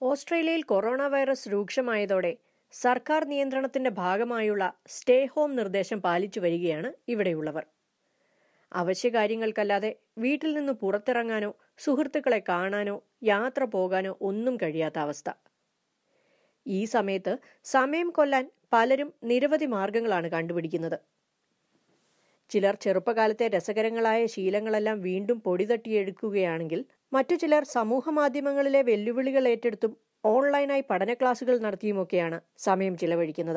ഓസ്ട്രേലിയയിൽ corona virus രൂക്ഷമായതോടെ സർക്കാർ നിയന്ത്രണത്തിന്റെ ഭാഗമായുള്ള സ്റ്റേ ഹോം നിർദ്ദേശം പാലിച്ചു വരികയാണ് ഇവിടെയുള്ളവർ അവശ്യകാര്യങ്ങൾക്കല്ലാതെ വീട്ടിൽ നിന്ന് പുറത്തിറങ്ങാനോ സുഹൃത്തുക്കളെ കാണാനോ യാത്ര പോകാനോ ഒന്നും കഴിയാത്ത അവസ്ഥ ഈ സമയത്ത് സമയം കൊല്ലാൻ പലരും നിരവധി മാർഗങ്ങളാണ് കണ്ടുപിടിക്കുന്നത് ചിലർ ചെറുപ്പകാലത്തെ രസകരങ്ങളായ ശീലങ്ങളെല്ലാം വീണ്ടും പൊടിതട്ടിയെടുക്കുകയാണെങ്കിൽ മറ്റു ചിലർ സമൂഹമാധ്യമങ്ങളിലെ വെല്ലുവിളികൾ ഏറ്റെടുത്തും ഓൺലൈനായി പഠന ക്ലാസുകൾ നടത്തിയുമൊക്കെയാണ് സമയം ചിലവഴിക്കുന്നത്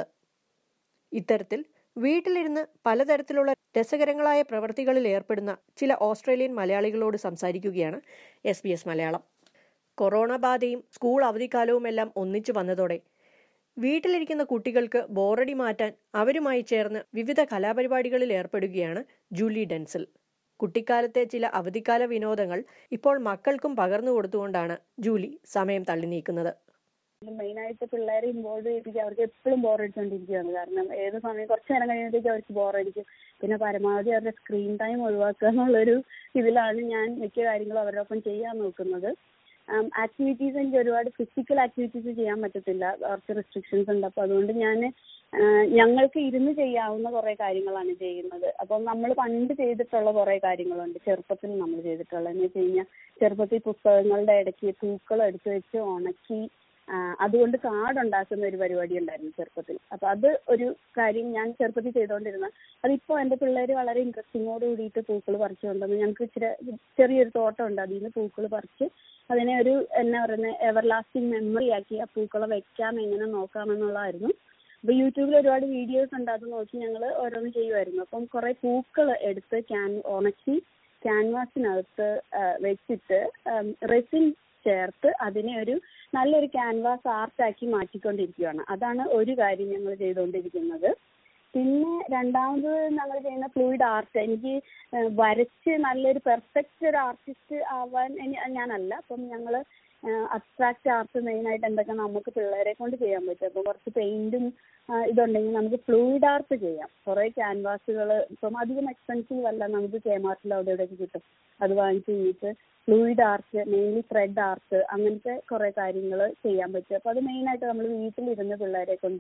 ഇത്തരത്തിൽ വീട്ടിലിരുന്ന് പലതരത്തിലുള്ള രസകരങ്ങളായ പ്രവൃത്തികളിൽ ഏർപ്പെടുന്ന ചില ഓസ്ട്രേലിയൻ മലയാളികളോട് സംസാരിക്കുകയാണ് S B S Malayalam corona ബാധയും സ്കൂൾ അവധിക്കാലവുമെല്ലാം ഒന്നിച്ചു വന്നതോടെ വീട്ടിലിരിക്കുന്ന കുട്ടികൾക്ക് ബോറടി മാറ്റാൻ അവരുമായി ചേർന്ന് വിവിധ കലാപരിപാടികളിൽ ഏർപ്പെടുകയാണ് ജൂലി ഡെൻസിൽ കുട്ടിക്കാലത്തെ ചില അവധിക്കാല വിനോദങ്ങൾ ഇപ്പോൾ മക്കൾക്കും പകർന്നു കൊടുത്തുകൊണ്ടാണ് ജൂലി സമയം തള്ളി നീക്കുന്നത് മെയിനായിട്ട് പിള്ളേരെ ഇൻവോൾവ് ചെയ്യിപ്പിക്കുക അവർക്ക് എപ്പോഴും ബോറടിച്ചുകൊണ്ടിരിക്കുകയാണ് കാരണം ഏത് സമയം കുറച്ച് നേരം കഴിയുമ്പോഴത്തേക്ക് അവർക്ക് ബോറടിക്കും പിന്നെ പരമാവധി അവരുടെ സ്ക്രീൻ ടൈം ഒഴിവാക്കുക എന്നുള്ളൊരു ഇതിലാണ് ഞാൻ മിക്ക കാര്യങ്ങളും അവരുടെ ഒപ്പം ചെയ്യാൻ നോക്കുന്നത് ആക്ടിവിറ്റീസ് എനിക്ക് ഒരുപാട് ഫിസിക്കൽ ആക്ടിവിറ്റീസ് ചെയ്യാൻ പറ്റത്തില്ല കുറച്ച് റെസ്ട്രിക്ഷൻസ് ഉണ്ട് അപ്പോൾ അതുകൊണ്ട് ഞാൻ ഞങ്ങൾക്ക് ഇരുന്ന് ചെയ്യാവുന്ന കുറേ കാര്യങ്ങളാണ് ചെയ്യുന്നത് അപ്പം നമ്മൾ പണ്ട് ചെയ്തിട്ടുള്ള കുറേ കാര്യങ്ങളുണ്ട് ചെറുപ്പത്തിൽ നമ്മൾ ചെയ്തിട്ടുള്ളത് എന്ന് വെച്ച് കഴിഞ്ഞാൽ ചെറുപ്പത്തിൽ പുസ്തകങ്ങളുടെ ഇടയ്ക്ക് പൂക്കൾ എടുത്തു വെച്ച് ഉണക്കി അതുകൊണ്ട് കാർഡ് ഉണ്ടാക്കുന്ന ഒരു പരിപാടി ഉണ്ടായിരുന്നു ചെറുപ്പത്തിൽ അപ്പൊ അത് ഒരു കാര്യം ഞാൻ ചെറുപ്പത്തിൽ ചെയ്തുകൊണ്ടിരുന്ന അതിപ്പോ എന്റെ പിള്ളേര് വളരെ ഇൻട്രസ്റ്റിങ്ങോട് കൂടിയിട്ട് പൂക്കൾ പറിച്ചു കൊണ്ടുവന്ന് ഞങ്ങൾക്ക് ഇച്ചിരി ചെറിയൊരു തോട്ടം ഉണ്ട് അതിൽ നിന്ന് പൂക്കൾ പറിച്ച് അതിനെ ഒരു എന്നാ പറയുന്നത് എവർ ലാസ്റ്റിംഗ് മെമ്മറി ആക്കി ആ പൂക്കളെ വെക്കാം എങ്ങനെ നോക്കാം എന്നുള്ളതായിരുന്നു അപ്പൊ യൂട്യൂബിൽ ഒരുപാട് വീഡിയോസ് ഉണ്ട് അത് നോക്കി ഞങ്ങൾ ഓരോന്ന് ചെയ്യുമായിരുന്നു അപ്പം കുറെ പൂക്കൾ എടുത്ത് ക്യാൻ ഉണക്കി ക്യാൻവാസിനകത്ത് വെച്ചിട്ട് റെസിൻ ചേർത്ത് അതിനെ ഒരു നല്ലൊരു ക്യാൻവാസ് ആർട്ടാക്കി മാറ്റിക്കൊണ്ടിരിക്കുകയാണ് അതാണ് ഒരു കാര്യം ഞങ്ങൾ ചെയ്തുകൊണ്ടിരിക്കുന്നത് പിന്നെ രണ്ടാമത് ഞങ്ങൾ ചെയ്യുന്ന ഫ്ലൂയിഡ് ആർട്ട് എനിക്ക് വരച്ച് നല്ലൊരു പെർഫെക്റ്റ് ഒരു ആർട്ടിസ്റ്റ് ആവാൻ ഞാനല്ല അപ്പം ഞങ്ങൾ അബ്സ്ട്രാക്ട് ആർട്ട് മെയിനായിട്ട് എന്തൊക്കെ നമുക്ക് പിള്ളേരെ കൊണ്ട് ചെയ്യാൻ പറ്റും അപ്പോൾ കുറച്ച് പെയിന്റും ഇതുണ്ടെങ്കിൽ നമുക്ക് ഫ്ലൂയിഡ് ആർട്ട് ചെയ്യാം കുറേ ക്യാൻവാസുകൾ ഇപ്പം അധികം എക്സ്പെൻസീവ് അല്ല നമുക്ക് കേമാർട്ടിൽ അവിടെ ഇവിടെയൊക്കെ കിട്ടും അത് വാങ്ങിച്ച് കഴിഞ്ഞിട്ട് fluid art mainly thread art അങ്ങനത്തെ കുറേ കാര്യങ്ങൾ ചെയ്യാൻ പറ്റും അപ്പോൾ അത് മെയിനായിട്ട് നമ്മൾ വീട്ടിലിരുന്ന് പിള്ളേരെ കൊണ്ട്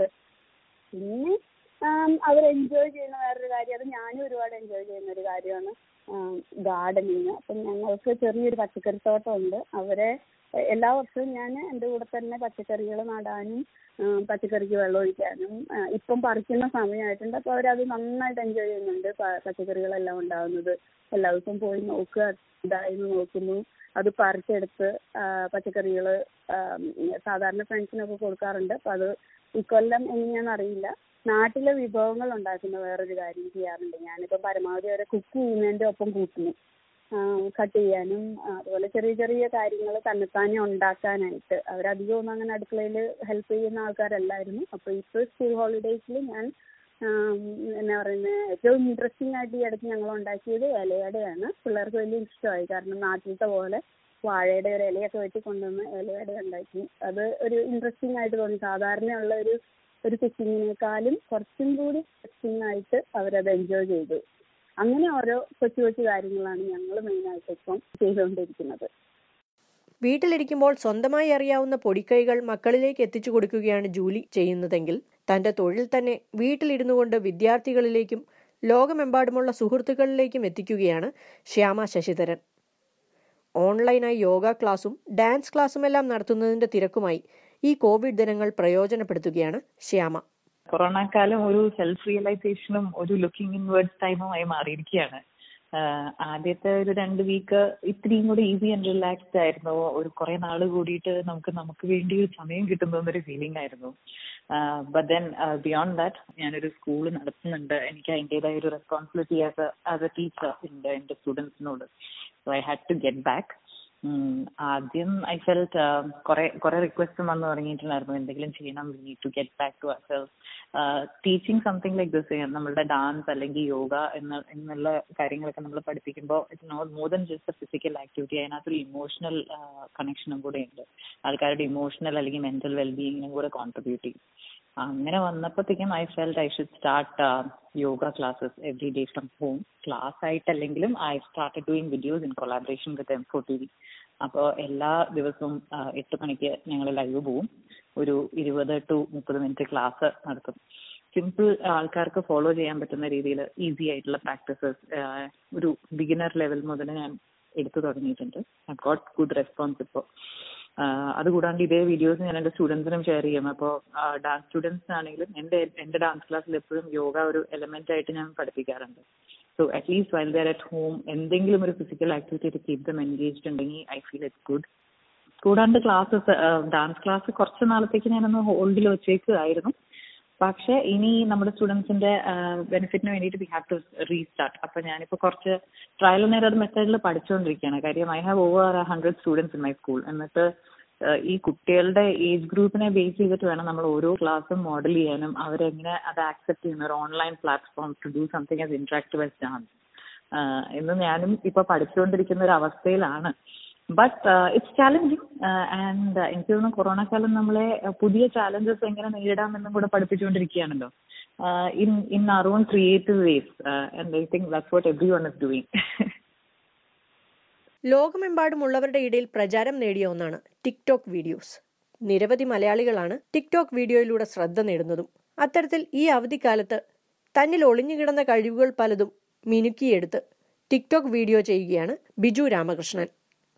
പിന്നെ അവർ എൻജോയ് ചെയ്യുന്ന വേറൊരു കാര്യം അത് ഞാനും ഒരുപാട് എൻജോയ് ചെയ്യുന്ന ഒരു കാര്യമാണ് ഗാർഡനിങ് അപ്പം ഞങ്ങൾക്ക് ചെറിയൊരു പച്ചക്കറിത്തോട്ടം ഉണ്ട് അവരെ എല്ലാ വർഷവും ഞാൻ എൻ്റെ കൂടെ തന്നെ പച്ചക്കറികൾ നടാനും പച്ചക്കറിക്ക് വെള്ളം ഒഴിക്കാനും ഇപ്പം പറിക്കുന്ന സമയമായിട്ടുണ്ട് അപ്പോൾ അവരത് നന്നായിട്ട് എൻജോയ് ചെയ്യുന്നുണ്ട് പച്ചക്കറികളെല്ലാം ഉണ്ടാകുന്നത് എല്ലാ ദിവസവും പോയി നോക്കുക ഇതായിരുന്നു നോക്കുന്നു അത് പറിച്ചെടുത്ത് പച്ചക്കറികൾ സാധാരണ ഫ്രണ്ട്സിനൊക്കെ കൊടുക്കാറുണ്ട് അപ്പോൾ അത് ഇക്കൊല്ലം എങ്ങനെയാണെന്ന് അറിയില്ല നാട്ടിലെ വിഭവങ്ങൾ ഉണ്ടാക്കുന്ന വേറൊരു കാര്യം ചെയ്യാറുണ്ട് ഞാനിപ്പോൾ പരമാവധി അവരെ കുക്ക് ചെയ്യുന്നതിൻ്റെ ഒപ്പം കൂട്ടുന്നു കട്ട് ചെയ്യാനും അതുപോലെ ചെറിയ ചെറിയ കാര്യങ്ങൾ തന്നെത്താനെ ഉണ്ടാക്കാനായിട്ട് അവരധികം ഒന്നും അങ്ങനെ അടുക്കളയിൽ ഹെൽപ്പ് ചെയ്യുന്ന ആൾക്കാരല്ലായിരുന്നു അപ്പോൾ ഇപ്പോൾ സ്കൂൾ ഹോളിഡേയ്സിൽ ഞാൻ എന്നാ പറയുന്നത് ഏറ്റവും ഇൻട്രസ്റ്റിംഗ് ആയിട്ട് ഈ ഇടയ്ക്ക് ഞങ്ങൾ ഉണ്ടാക്കിയത് ഇലയടയാണ് പിള്ളേർക്ക് വലിയ ഇഷ്ടമായി കാരണം നാട്ടിലത്തെ പോലെ വാഴയുടെ ഒരു ഇലയൊക്കെ വെട്ടി കൊണ്ടുവന്ന് ഇലയട ഉണ്ടാക്കി അത് ഒരു ഇൻട്രസ്റ്റിംഗ് ആയിട്ട് തോന്നി സാധാരണയുള്ള ഒരു ഒരു കുക്കിങ്ങിനേക്കാളും കുറച്ചും കൂടി ഇൻട്രസ്റ്റിംഗ് ആയിട്ട് അവരത് എൻജോയ് ചെയ്തു അങ്ങനെ ഓരോ കൊച്ചു കൊച്ചു കാര്യങ്ങളാണ് ഞങ്ങൾ മെയിനായിട്ട് ഇപ്പം ചെയ്തുകൊണ്ടിരിക്കുന്നത് വീട്ടിലിരിക്കുമ്പോൾ സ്വന്തമായി അറിയാവുന്ന പൊടിക്കൈകൾ മക്കളിലേക്ക് എത്തിച്ചു കൊടുക്കുകയാണ് ജൂലി ചെയ്യുന്നതെങ്കിൽ തന്റെ തൊഴിൽ തന്നെ വീട്ടിലിരുന്നു കൊണ്ട് വിദ്യാർത്ഥികളിലേക്കും ലോകമെമ്പാടുമുള്ള സുഹൃത്തുക്കളിലേക്കും എത്തിക്കുകയാണ് ശ്യാമ ശശിധരൻ ഓൺലൈനായി യോഗ ക്ലാസും ഡാൻസ് ക്ലാസുമെല്ലാം നടത്തുന്നതിന്റെ തിരക്കുമായി ഈ കോവിഡ് ദിനങ്ങൾ പ്രയോജനപ്പെടുത്തുകയാണ് ശ്യാമ കൊറോണ കാലം ഒരു സെൽഫ് റിയലൈസേഷനും ഒരു ലുക്കിംഗ് ഇൻവേർഡ്സ് ടൈമുമായി മാറിയിരിക്കുകയാണ് ആദ്യത്തെ ഒരു രണ്ട് വീക്ക് ഇത്രയും കൂടി ഈസി ആൻഡ് റിലാക്സ്ഡ് ആയിരുന്നു ഒരു കുറെ നാൾ കൂടിയിട്ട് നമുക്ക് നമുക്ക് വേണ്ടി ഒരു സമയം കിട്ടുന്നു എന്നൊരു ഫീലിംഗ് ആയിരുന്നു ബട്ട് ദെൻ ബിയോണ്ട് ദാറ്റ് ഞാനൊരു സ്കൂൾ നടത്തുന്നുണ്ട് എനിക്ക് അതിൻ്റെതായ ഒരു responsibility as a as a teacher ഉണ്ട് എൻ്റെ സ്റ്റുഡൻസിനോട് so I had to get back ആദ്യം ഐ ഫെൽറ്റ് കുറെ കുറെ റിക്വസ്റ്റ് വന്നു തുടങ്ങിയിട്ടുണ്ടായിരുന്നു എന്തെങ്കിലും ചെയ്യണം we need to get back to our teaching something like this നമ്മളുടെ ഡാൻസ് അല്ലെങ്കിൽ യോഗ എന്ന എന്നുള്ള കാര്യങ്ങളൊക്കെ നമ്മൾ പഠിപ്പിക്കുമ്പോൾ it's not more than just a physical activity അതിനകത്തൊരു ഇമോഷണൽ കണക്ഷനും കൂടെ ഉണ്ട് ആൾക്കാരുടെ ഇമോഷണൽ അല്ലെങ്കിൽ മെന്റൽ വെൽബീയിങ്ങിനും കൂടെ കോൺട്രിബ്യൂട്ട് ചെയ്യും അങ്ങനെ വന്നപ്പോഴത്തേക്കും I felt I should start yoga classes every day from home class ആയിട്ടല്ലെങ്കിലും I started doing videos in collaboration with M four T V അപ്പോൾ എല്ലാ ദിവസവും ആ, എട്ട് മണിക്ക് ഞങ്ങൾ ലൈവ് പോവും ഒരു ഇരുപത് ടു മുപ്പത് മിനിറ്റ് ക്ലാസ് നടത്തും സിമ്പിൾ ആൾക്കാർക്ക് ഫോളോ ചെയ്യാൻ പറ്റുന്ന രീതിയിൽ ഈസി ആയിട്ടുള്ള പ്രാക്ടീസസ് ഒരു ബിഗിനർ ലെവൽ മുതൽ ഞാൻ എടുത്തു തുടങ്ങിയിട്ടുണ്ട് ഐ ഗോട്ട് ഗുഡ് റെസ്പോൺസ് ഇപ്പോൾ അതുകൂടാണ്ട് ഇതേ വീഡിയോസ് ഞാൻ എൻ്റെ സ്റ്റുഡൻസിനും ഷെയർ ചെയ്യും അപ്പോൾ ഡാൻസ് സ്റ്റുഡൻസിനാണെങ്കിലും എൻ്റെ എൻ്റെ ഡാൻസ് ക്ലാസ്സിൽ എപ്പോഴും യോഗ ഒരു എലമെന്റ് ആയിട്ട് ഞാൻ പഠിപ്പിക്കാറുണ്ട് so at least while they're at home എന്തെങ്കിലും ഒരു physical activity to keep them engaged ഉണ്ടെങ്കിൽ ഐ ഫീൽ ഇറ്റ്സ് ഗുഡ് കൂടാണ്ട് ക്ലാസ്സസ് ഡാൻസ് ക്ലാസ് കുറച്ച് നാളത്തേക്ക് ഞാനൊന്ന് ഹോൾഡിൽ വെച്ചേക്കുമായിരുന്നു പക്ഷെ ഇനി നമ്മുടെ സ്റ്റുഡൻസിന്റെ ബെനിഫിറ്റിന് വേണ്ടിയിട്ട് വി ഹാവ് ടു റീസ്റ്റാർട്ട് അപ്പൊ ഞാനിപ്പോ കുറച്ച് ട്രയൽ ആൻഡ് എറർ മെത്തേഡിൽ പഠിച്ചുകൊണ്ടിരിക്കുകയാണ് കാര്യം I have over hundred students in my school എന്നിട്ട് ആഹ് ഈ കുട്ടികളുടെ ഏജ് ഗ്രൂപ്പിനെ ബേസ് ചെയ്തിട്ട് വേണം നമ്മൾ ഓരോ ക്ലാസ്സും മോഡൽ ചെയ്യാനും അവരെങ്ങനെ അത് ആക്സെപ്റ്റ് ചെയ്യുന്ന ഒരു online platform to do something as interactive as dance എന്ന് ഞാനും ഇപ്പൊ പഠിച്ചുകൊണ്ടിരിക്കുന്ന ഒരു അവസ്ഥയിലാണ് ബട്ട് ഇറ്റ്സ് ചാലഞ്ചിങ് ആൻഡ് എനിക്ക് തോന്നുന്നു കൊറോണ കാലം നമ്മളെ uh, പുതിയ ചാലഞ്ചസ് എങ്ങനെ നേരിടാമെന്നും കൂടെ പഠിപ്പിച്ചുകൊണ്ടിരിക്കുകയാണല്ലോ in in our own creative ways and I think that's what everyone is doing ലോകമെമ്പാടുമുള്ളവരുടെ ഇടയിൽ പ്രചാരം നേടിയ ഒന്നാണ് ടിക്ടോക്ക് വീഡിയോസ് നിരവധി മലയാളികളാണ് ടിക്ടോക്ക് വീഡിയോയിലൂടെ ശ്രദ്ധ നേടുന്നതും അത്തരത്തിൽ ഈ അവധിക്കാലത്ത് തന്നിൽ ഒളിഞ്ഞുകിടന്ന കഴിവുകൾ പലതും മിനുക്കിയെടുത്ത് ടിക്ടോക്ക് വീഡിയോ ചെയ്യുകയാണ് ബിജു രാമകൃഷ്ണൻ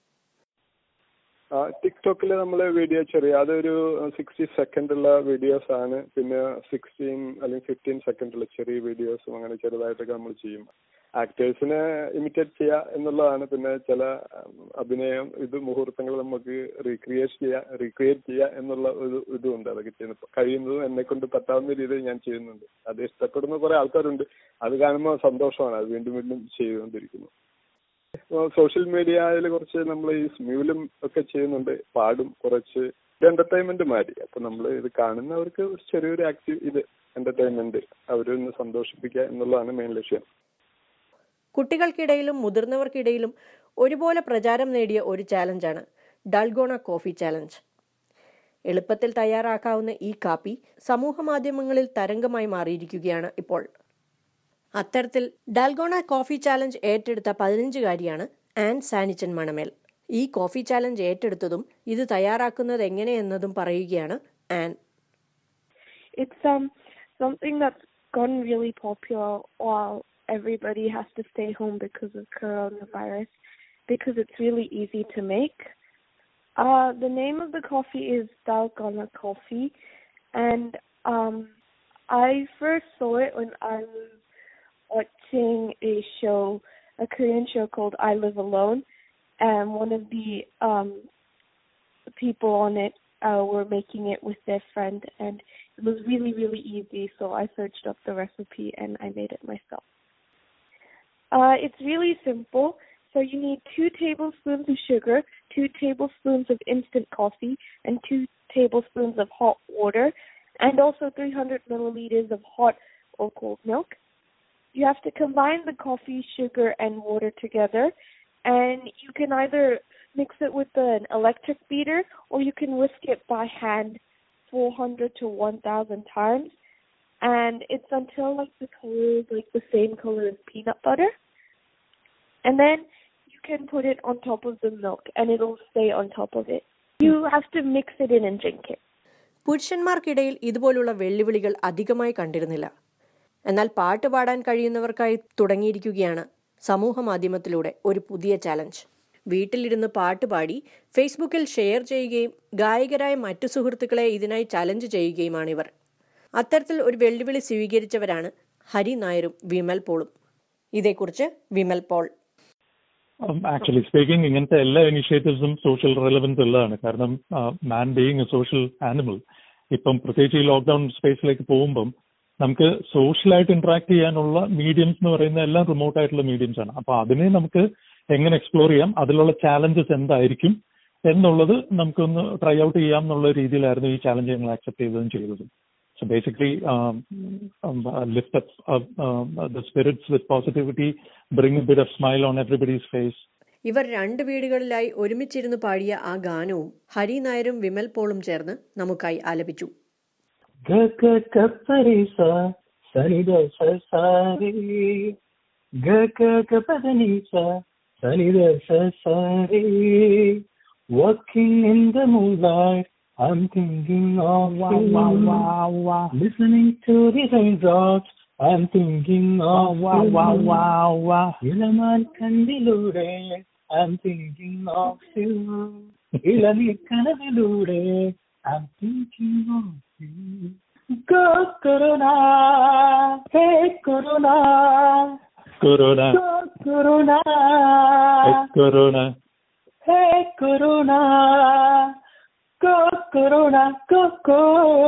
ടിക്ടോക്കിൽ നമ്മൾ വീഡിയോ ചെറിയ അതൊരു സിക്സ്റ്റി സെക്കൻഡ് ഉള്ള വീഡിയോസ് ആണ് പിന്നെ സിക്സ്റ്റീൻ അല്ലെങ്കിൽ ഫിഫ്റ്റീൻ സെക്കൻഡ് ഉള്ള ചെറിയ വീഡിയോസും അങ്ങനെ ചെറുതായിട്ടൊക്കെ നമ്മൾ ചെയ്യും ആക്ടേഴ്സിനെ ഇമിറ്റേറ്റ് ചെയ്യുക എന്നുള്ളതാണ് പിന്നെ ചില ഉം, അഭിനയം ഇത് മുഹൂർത്തങ്ങൾ നമുക്ക് റീക്രിയേറ്റ് ചെയ്യുക റീക്രിയേറ്റ് ചെയ്യുക എന്നുള്ള ഒരു ഇതുണ്ട് അതൊക്കെ ചെയ്യുന്നത് കഴിയുന്നതും എന്നെ കൊണ്ട് പറ്റാവുന്ന രീതിയിൽ ഞാൻ ചെയ്യുന്നുണ്ട് അത് ഇഷ്ടപ്പെടുന്ന കുറെ ആൾക്കാരുണ്ട് അത് കാണുമ്പോൾ സന്തോഷമാണ് അത് വീണ്ടും വീണ്ടും ചെയ്തുകൊണ്ടിരിക്കുന്നു സോഷ്യൽ മീഡിയയിൽ കുറച്ച് നമ്മൾ ഈ സ്മ്യൂലും ഒക്കെ ചെയ്യുന്നുണ്ട് പാടും കുറച്ച് എന്റർടൈൻമെന്റ് മാറി അപ്പൊ നമ്മൾ ഇത് കാണുന്നവർക്ക് ഒരു ചെറിയൊരു ആക്റ്റീവ് ഇത് എന്റർടൈൻമെന്റ് അവരൊന്ന് സന്തോഷിപ്പിക്കുക എന്നുള്ളതാണ് മെയിൻ ലക്ഷ്യം കുട്ടികൾക്കിടയിലും മുതിർന്നവർക്കിടയിലും ഒരുപോലെ പ്രചാരം നേടിയ ഒരു ചാലഞ്ചാണ് ഡൽഗോണ കോഫി ചാലഞ്ച് എളുപ്പത്തിൽ തയ്യാറാക്കാവുന്ന ഈ കാപ്പി സമൂഹ മാധ്യമങ്ങളിൽ തരംഗമായി മാറിയിരിക്കുകയാണ് ഇപ്പോൾ അത്തരത്തിൽ ഡാൽഗോണ കോഫി ചാലഞ്ച് ഏറ്റെടുത്ത പതിനഞ്ചുകാരിയാണ് ആൻ സാനിച്ചൻ മണമേൽ ഈ കോഫി ചാലഞ്ച് ഏറ്റെടുത്തതും ഇത് തയ്യാറാക്കുന്നത് എങ്ങനെയെന്നതും പറയുകയാണ് an it's um something that's gotten really popular while everybody has to stay home because of coronavirus because it's really easy to make. Uh the name of the coffee is Dalgona coffee and um I first saw it when I was watching a show a Korean show called I Live Alone and one of the um people on it uh, were making it with their friend and it was really really easy so i searched up the recipe and i made it myself uh, it's really simple so you need two tablespoons of sugar two tablespoons of instant coffee and two tablespoons of hot water and also 300 milliliters of hot or cold milk you have to combine the coffee sugar and water together and you can either mix it with an electric beater or you can whisk it by hand 400 to 1000 times and it's until like the color is like the same color as peanut butter and then you can put it on top of the milk and it'll stay on top of it you have to mix it in and drink it പുരുഷന്മാർക്കിടയിൽ ഇതുപോലുള്ള വെല്ലുവിളികൾ അധികമായി കണ്ടിരുന്നില്ല എന്നാൽ പാട്ട് പാടാൻ കഴിയുന്നവർക്കായി തുടങ്ങിയിരിക്കുകയാണ് സമൂഹ മാധ്യമത്തിലൂടെ ഒരു പുതിയ ചാലഞ്ച് വീട്ടിലിരുന്ന് പാട്ട് പാടി ഫേസ്ബുക്കിൽ ഷെയർ ചെയ്യുകയും ഗായകരായ മറ്റു സുഹൃത്തുക്കളെ ഇതിനായി ചലഞ്ച് ചെയ്യുകയുമാണിവർ അത്തരത്തിൽ ഒരു വെല്ലുവിളി സ്വീകരിച്ചവരാണ് ഹരി നായരും വിമൽ പോളും ഇതേക്കുറിച്ച് വിമൽ പോൾ ആക്ച്വലി സ്പീക്കിംഗ് ഇങ്ങനത്തെ എല്ലാ ഇനിഷ്യേറ്റീവ്സും സോഷ്യൽ റെലവൻസ് ഉള്ളതാണ് കാരണം man being a social animal ഇപ്പം പ്രത്യേകിച്ച് ഈ ലോക്ക്ഡൌൺ സ്പേസിലേക്ക് പോകുമ്പം നമുക്ക് സോഷ്യലായിട്ട് ഇന്ററാക്ട് ചെയ്യാനുള്ള മീഡിയംസ് എന്ന് പറയുന്ന എല്ലാം റിമോട്ട് ആയിട്ടുള്ള മീഡിയംസ് ആണ് അപ്പൊ അതിനെ നമുക്ക് എങ്ങനെ എക്സ്പ്ലോർ ചെയ്യാം അതിലുള്ള ചാലഞ്ചസ് എന്തായിരിക്കും എന്നുള്ളത് നമുക്കൊന്ന് ട്രൈ ഔട്ട് ചെയ്യാം എന്നുള്ള രീതിയിലായിരുന്നു ഈ ചാലഞ്ച് ഞങ്ങൾ അക്സെപ്റ്റ് ചെയ്തതും ചെയ്തതും So basically, um, um, uh, lift up uh, uh, the spirits with positivity, bring a bit of smile on everybody's face. ഇവർ രണ്ട് വീടുകളിലായി ഒരുമിച്ചിരുന്ന് പാടിയ ആ ഗാനവും ഹരി നായരും വിമൽ പോളും ചേർന്ന് നമുക്കായി ആലപിച്ചു ग ग ग परे सा सनि द स सा रे ग ग ग प ध नि सा सनि द स सा रे Walking in the moonlight, I'm thinking of Wow, you. wow, wow, wow. Listening to the raindrops, I'm thinking of Wow, you. wow, wow, wow. ഇളമാൻ കണ്ണിലൂടെ I'm thinking of you. ഇളനീർ കനവിലൂടെ I'm thinking of you. Go Corona, hey Corona, corona go Corona, corona hey Corona, go Corona, go go.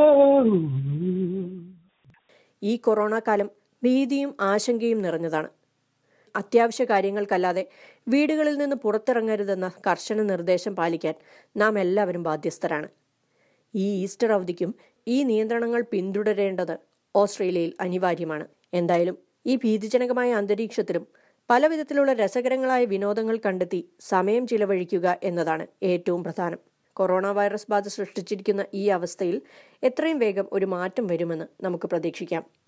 ഈ corona കാലം ഭീതിയും ആശങ്കയും നിറഞ്ഞതാണ് അത്യാവശ്യ കാര്യങ്ങൾക്കല്ലാതെ വീടുകളിൽ നിന്ന് പുറത്തിറങ്ങരുതെന്ന കർശന നിർദ്ദേശം പാലിക്കാൻ നാം എല്ലാവരും ബാധ്യസ്ഥരാണ് ഈ ഈസ്റ്റർ അവധിക്കും ഈ നിയന്ത്രണങ്ങൾ പിന്തുടരേണ്ടത് ഓസ്ട്രേലിയയിൽ അനിവാര്യമാണ് എന്തായാലും ഈ ഭീതിജനകമായ അന്തരീക്ഷത്തിലും പല വിധത്തിലുള്ള രസകരങ്ങളായ വിനോദങ്ങൾ കണ്ടെത്തി സമയം ചിലവഴിക്കുക എന്നതാണ് ഏറ്റവും പ്രധാനം കൊറോണ വൈറസ് ബാധ സൃഷ്ടിച്ചിരിക്കുന്ന ഈ അവസ്ഥയിൽ എത്രയും വേഗം ഒരു മാറ്റം വരുമെന്ന് നമുക്ക് പ്രതീക്ഷിക്കാം